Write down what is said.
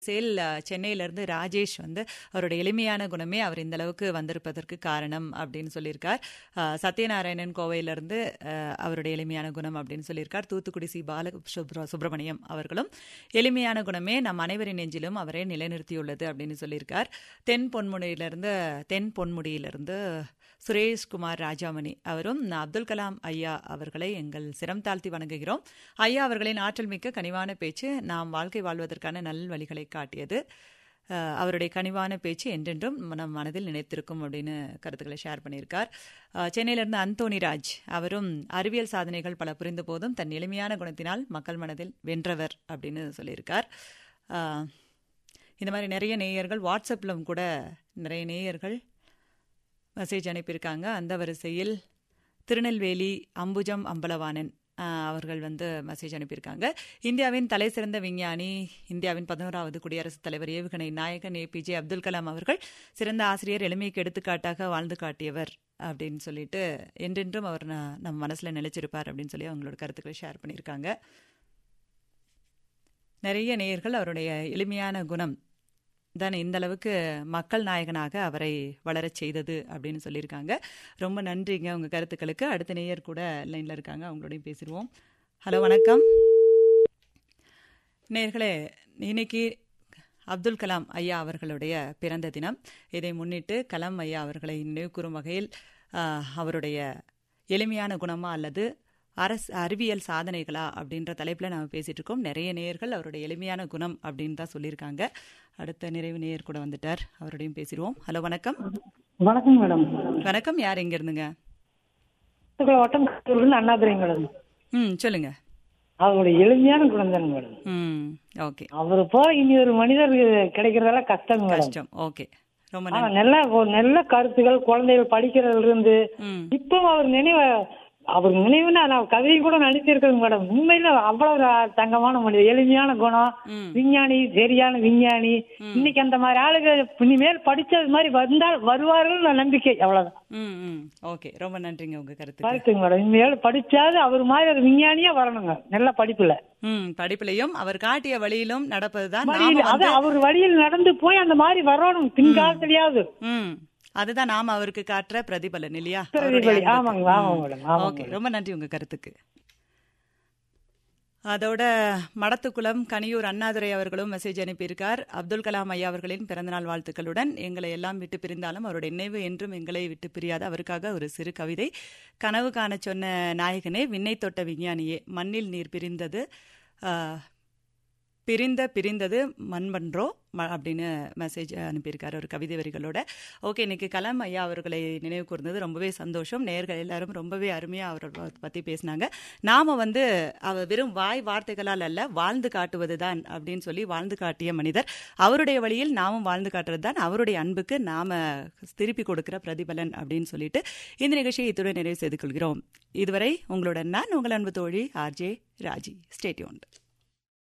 Sale அஹ், சென்னையிலிருந்து ராஜேஷ் வந்து அவருடைய எளிமையான குணமே அவர் இந்த அளவுக்கு வந்திருப்பதற்கு காரணம் அப்படின்னு சொல்லியிருக்கார் அஹ், சத்யநாராயணன் கோவையிலிருந்து அஹ், அவருடைய எளிமையான குணம் அப்படின்னு சொல்லியிருக்கார் தூத்துக்குடி சி பால சுப்ர- சுப்பிரமணியம் அவர்களும் எளிமையான குணமே நம் அனைவரின் நெஞ்சிலும் அவரை நிலைநிறுத்தியுள்ளது அப்படின்னு சொல்லியிருக்கார் தென் பொன்முடியிலிருந்து தென் பொன்முடியிலிருந்து சுரேஷ்குமார் ராஜாமணி அவரும் அப்துல் கலாம் ஐயா அவர்களை எங்கள் சிரம் தாழ்த்தி வணங்குகிறோம் ஐயா அவர்களின் ஆற்றல் மிக்க கனிவான பேச்சு நாம் வாழ்க்கை வாழ்வதற்கான நல் வழிகளை காட்டியது அஹ், அவருடைய கனிவான பேச்சு என்றென்றும் நம் மனதில் நினைத்திருக்கும் அப்படின்னு கருத்துக்களை ஷேர் பண்ணியிருக்கார் அஹ், சென்னையிலிருந்து அந்தோணி ராஜ் அவரும் அறிவியல் சாதனைகள் பல புரிந்த போதும் தன் எளிமையான குணத்தினால் மக்கள் மனதில் வென்றவர் அப்படின்னு சொல்லியிருக்கார் அஹ், இந்த மாதிரி நிறைய நேயர்கள் வாட்ஸ்அப்பிலும் கூட நிறைய நேயர்கள் மெசேஜ் அனுப்பியிருக்காங்க அந்த வரிசையில் திருநெல்வேலி அம்புஜம் அம்பலவாணன் ஆஹ், அவர்கள் வந்து மெசேஜ் அனுப்பியிருக்காங்க இந்தியாவின் தலை சிறந்த விஞ்ஞானி இந்தியாவின் பதினோராவது குடியரசுத் தலைவர் ஏவுகணை நாயகன் ஏபிஜே அப்துல் கலாம் அவர்கள் சிறந்த ஆசிரியர் எளிமைக்கு எடுத்துக்காட்டாக வாழ்ந்து காட்டியவர் அப்படின்னு சொல்லிட்டு என்றென்றும் அவர் ந- நம்ம மனசுல நிலைச்சிருப்பார் அப்படின்னு சொல்லி அவங்களோட கருத்துக்களை ஷேர் பண்ணியிருக்காங்க நிறைய நேயர்கள் அவருடைய எளிமையான குணம் தான் இந்த அளவுக்கு மக்கள் நாயகனாக அவரை வளரச் செய்தது அப்படின்னு சொல்லியிருக்காங்க ரொம்ப நன்றிங்க உங்க கருத்துக்களுக்கு அடுத்த நேயர் கூட லைன்ல இருக்காங்க அவங்களோடையும் பேசிடுவோம் ஹலோ வணக்கம் நேயர்களே இன்னைக்கு அப்துல் கலாம் ஐயா அவர்களுடைய பிறந்த தினம் இதை முன்னிட்டு கலாம் ஐயா அவர்களை நினைவு கூறும் வகையில் ஆஹ், அவருடைய எளிமையான குணமா அல்லது அரசு அறிவியல் சாதனைகளா அப்படின்ற தலைப்பில் நாம பேசிட்டு இருக்கோம் நிறைய நேயர்கள் அவருடைய எளிமையான குணம் அப்படின்னு தான் சொல்லியிருக்காங்க அடுத்த நிறைவு நேயர் கூட வந்துட்டார் அவரோடையும் பேசிடுவோம் ஹலோ வணக்கம் வணக்கம் மேடம் வணக்கம் யார் எங்க இருந்துங்க வட்டம் இருந்து அண்ணாதுரைங்க மேடம் ம் சொல்லுங்க அவருடைய எளிமையான குணம் தாங்க மேடம் ம் ஓகே அவரு போல இனி ஒரு மனிதர் கிடைக்கிறதெல்லாம் கஷ்டங்க மேடம் கஷ்டம் ஓகே ரொம்ப ஆனா நன்றி நல்ல ஒரு நல்ல கருத்துகள் குழந்தைகள் படிக்கிறதுல இருந்து ம் இப்போ அவர் நினைவு அவர் நினைவுனா நான் கவிதையும் கூட நடிச்சிருக்கேங்க மேடம் உண்மையில அவ்வளவு ர- தங்கமான மனிதர் எளிமையான குணம் ம் விஞ்ஞானி சரியான விஞ்ஞானி இன்னைக்கு அந்த மாதிரி ஆளுங்க இனிமேல் படிச்சது மாதிரி வந்தால் வருவார்கள் நான் நம்பிக்கை அவ்வளவுதான் ம் ம் ஓகே ரொம்ப நன்றிங்க உங்க கருத்துக்கு கருத்துங்க மேடம் இனிமேல் படிச்சாது அவர் மாதிரி ஒரு விஞ்ஞானியா வரணுங்க நல்ல படிப்புல ம் படிப்பிலையும் அவர் காட்டிய வழியிலும் நடப்பதுதான் நாம வழியில் அது வந்து அவர் வழியில் நடந்து போய் அந்த மாதிரி வரணும் பின்காலத்திலேயாவது ம் அதுதான் நாம அவருக்கு காட்டுற பிரதிபலன் இல்லையா பிரதிபலி. ஆமாங்க, ஆமாங்க மேடம், ஆமாங்க ஓகே ரொம்ப நன்றி உங்க கருத்துக்கு அதோட மடத்துக்குளம் கனியூர் அண்ணாதுரை அவர்களும் மெசேஜ் அனுப்பியிருக்கார் அப்துல் கலாம் ஐயா அவர்களின் பிறந்தநாள் வாழ்த்துக்களுடன் எங்களை எல்லாம் விட்டு பிரிந்தாலும் அவருடைய நினைவு என்றும் எங்களை விட்டு பிரியாத அவருக்காக ஒரு சிறு கவிதை கனவு காண சொன்ன நாயகனே விண்ணை தொட்ட விஞ்ஞானியே மண்ணில் நீர் பிரிந்தது ஆ, பிரிந்த பிரிந்தது மண்பன்றோ ம- அப்படின்னு மெசேஜ் அனுப்பியிருக்காரு ஒரு கவிதை வரிகளோட ஓகே இன்னைக்கு கலாம் ஐயா அவர்களை நினைவு கூர்ந்தது ரொம்பவே சந்தோஷம் நேர்கள் எல்லாரும் ரொம்பவே அருமையாக அவரை ப- பத்தி பேசினாங்க நாம வந்து அவர் வெறும் வாய் வார்த்தைகளால் அல்ல வாழ்ந்து காட்டுவது தான் அப்படின்னு சொல்லி வாழ்ந்து காட்டிய மனிதர் அவருடைய வழியில் நாமும் வாழ்ந்து காட்டுறது தான் அவருடைய அன்புக்கு நாம திருப்பி கொடுக்கிற பிரதிபலன் அப்படின்னு சொல்லிட்டு இந்த நிகழ்ச்சியை இத்துடன் நிறைவு செய்து கொள்கிறோம் இதுவரை உங்களுடன் நான் உங்கள் அன்பு தோழி ஆர்ஜே ராஜி ஸ்டேட்யூன்